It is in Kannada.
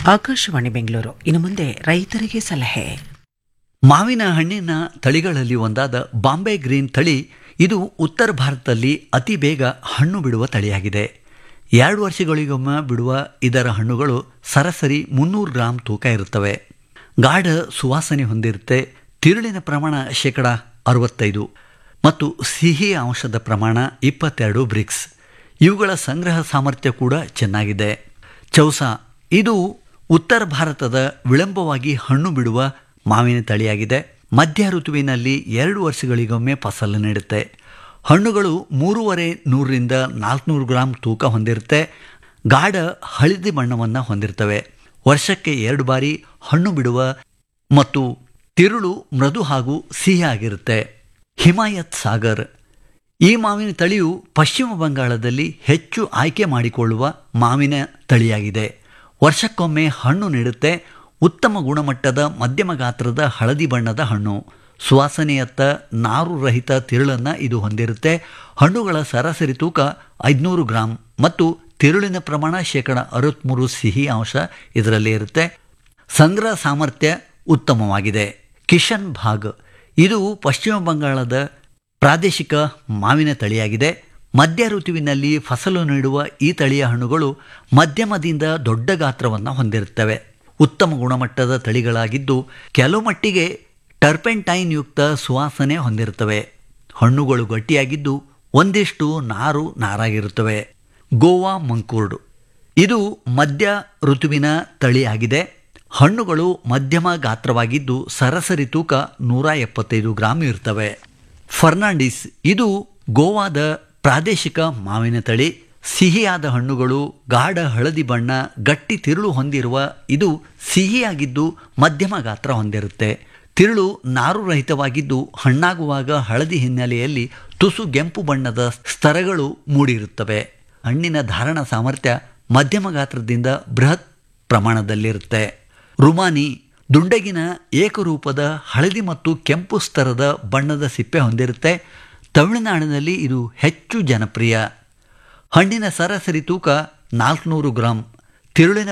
ಆಕಾಶವಾಣಿ ಬೆಂಗಳೂರು ಇನ್ನು ಮುಂದೆ ರೈತರಿಗೆ ಸಲಹೆ ಮಾವಿನ ಹಣ್ಣಿನ ತಳಿಗಳಲ್ಲಿ ಒಂದಾದ ಬಾಂಬೆ ಗ್ರೀನ್ ತಳಿ ಇದು ಉತ್ತರ ಭಾರತದಲ್ಲಿ ಅತಿ ಬೇಗ ಹಣ್ಣು ಬಿಡುವ ತಳಿಯಾಗಿದೆ ಎರಡು ವರ್ಷಗಳಿಗೊಮ್ಮೆ ಬಿಡುವ ಇದರ ಹಣ್ಣುಗಳು ಸರಾಸರಿ ಮುನ್ನೂರು ಗ್ರಾಂ ತೂಕ ಇರುತ್ತವೆ ಗಾಢ ಸುವಾಸನೆ ಹೊಂದಿರುತ್ತೆ ತಿರುಳಿನ ಪ್ರಮಾಣ ಶೇಕಡ ಅರವತ್ತೈದು ಮತ್ತು ಸಿಹಿ ಅಂಶದ ಪ್ರಮಾಣ ಇಪ್ಪತ್ತೆರಡು ಬ್ರಿಕ್ಸ್ ಇವುಗಳ ಸಂಗ್ರಹ ಸಾಮರ್ಥ್ಯ ಕೂಡ ಚೆನ್ನಾಗಿದೆ ಚೌಸ ಇದು ಉತ್ತರ ಭಾರತದ ವಿಳಂಬವಾಗಿ ಹಣ್ಣು ಬಿಡುವ ಮಾವಿನ ತಳಿಯಾಗಿದೆ ಮಧ್ಯ ಋತುವಿನಲ್ಲಿ ಎರಡು ವರ್ಷಗಳಿಗೊಮ್ಮೆ ಫಸಲು ನೀಡುತ್ತೆ ಹಣ್ಣುಗಳು ಮೂರುವರೆ ನೂರರಿಂದ ನಾಲ್ಕುನೂರು ಗ್ರಾಂ ತೂಕ ಹೊಂದಿರುತ್ತೆ ಗಾಢ ಹಳದಿ ಬಣ್ಣವನ್ನು ಹೊಂದಿರ್ತವೆ ವರ್ಷಕ್ಕೆ ಎರಡು ಬಾರಿ ಹಣ್ಣು ಬಿಡುವ ಮತ್ತು ತಿರುಳು ಮೃದು ಹಾಗೂ ಸಿಹಿಯಾಗಿರುತ್ತೆ ಹಿಮಾಯತ್ ಸಾಗರ್ ಈ ಮಾವಿನ ತಳಿಯು ಪಶ್ಚಿಮ ಬಂಗಾಳದಲ್ಲಿ ಹೆಚ್ಚು ಆಯ್ಕೆ ಮಾಡಿಕೊಳ್ಳುವ ಮಾವಿನ ತಳಿಯಾಗಿದೆ ವರ್ಷಕ್ಕೊಮ್ಮೆ ಹಣ್ಣು ನೀಡುತ್ತೆ ಉತ್ತಮ ಗುಣಮಟ್ಟದ ಮಧ್ಯಮ ಗಾತ್ರದ ಹಳದಿ ಬಣ್ಣದ ಹಣ್ಣು ಸುವಾಸನೆಯತ್ತ ನಾರು ರಹಿತ ತಿರುಳನ್ನು ಇದು ಹೊಂದಿರುತ್ತೆ ಹಣ್ಣುಗಳ ಸರಾಸರಿ ತೂಕ ಐದುನೂರು ಗ್ರಾಂ ಮತ್ತು ತಿರುಳಿನ ಪ್ರಮಾಣ ಶೇಕಡ ಅರವತ್ತ್ಮೂರು ಸಿಹಿ ಅಂಶ ಇದರಲ್ಲಿ ಇರುತ್ತೆ ಸಂಗ್ರಹ ಸಾಮರ್ಥ್ಯ ಉತ್ತಮವಾಗಿದೆ ಕಿಶನ್ ಭಾಗ್ ಇದು ಪಶ್ಚಿಮ ಬಂಗಾಳದ ಪ್ರಾದೇಶಿಕ ಮಾವಿನ ತಳಿಯಾಗಿದೆ ಮಧ್ಯ ಋತುವಿನಲ್ಲಿ ಫಸಲು ನೀಡುವ ಈ ತಳಿಯ ಹಣ್ಣುಗಳು ಮಧ್ಯಮದಿಂದ ದೊಡ್ಡ ಗಾತ್ರವನ್ನು ಹೊಂದಿರುತ್ತವೆ ಉತ್ತಮ ಗುಣಮಟ್ಟದ ತಳಿಗಳಾಗಿದ್ದು ಕೆಲವು ಮಟ್ಟಿಗೆ ಟರ್ಪೆಂಟೈನ್ ಯುಕ್ತ ಸುವಾಸನೆ ಹೊಂದಿರುತ್ತವೆ ಹಣ್ಣುಗಳು ಗಟ್ಟಿಯಾಗಿದ್ದು ಒಂದಿಷ್ಟು ನಾರು ನಾರಾಗಿರುತ್ತವೆ ಗೋವಾ ಮಂಕೂರ್ಡ್ ಇದು ಮಧ್ಯ ಋತುವಿನ ತಳಿಯಾಗಿದೆ ಹಣ್ಣುಗಳು ಮಧ್ಯಮ ಗಾತ್ರವಾಗಿದ್ದು ಸರಾಸರಿ ತೂಕ ನೂರ ಎಪ್ಪತ್ತೈದು ಗ್ರಾಂ ಇರ್ತವೆ ಫರ್ನಾಂಡಿಸ್ ಇದು ಗೋವಾದ ಪ್ರಾದೇಶಿಕ ಮಾವಿನ ತಳಿ ಸಿಹಿಯಾದ ಹಣ್ಣುಗಳು ಗಾಢ ಹಳದಿ ಬಣ್ಣ ಗಟ್ಟಿ ತಿರುಳು ಹೊಂದಿರುವ ಇದು ಸಿಹಿಯಾಗಿದ್ದು ಮಧ್ಯಮ ಗಾತ್ರ ಹೊಂದಿರುತ್ತೆ ತಿರುಳು ನಾರು ರಹಿತವಾಗಿದ್ದು ಹಣ್ಣಾಗುವಾಗ ಹಳದಿ ಹಿನ್ನೆಲೆಯಲ್ಲಿ ತುಸು ಕೆಂಪು ಬಣ್ಣದ ಸ್ತರಗಳು ಮೂಡಿರುತ್ತವೆ ಹಣ್ಣಿನ ಧಾರಣ ಸಾಮರ್ಥ್ಯ ಮಧ್ಯಮ ಗಾತ್ರದಿಂದ ಬೃಹತ್ ಪ್ರಮಾಣದಲ್ಲಿರುತ್ತೆ ರುಮಾನಿ ದುಂಡಗಿನ ಏಕರೂಪದ ಹಳದಿ ಮತ್ತು ಕೆಂಪು ಸ್ತರದ ಬಣ್ಣದ ಸಿಪ್ಪೆ ಹೊಂದಿರುತ್ತೆ ತಮಿಳುನಾಡಿನಲ್ಲಿ ಇದು ಹೆಚ್ಚು ಜನಪ್ರಿಯ ಹಣ್ಣಿನ ಸರಾಸರಿ ತೂಕ ನಾಲ್ಕುನೂರು ಗ್ರಾಂ ತಿರುಳಿನ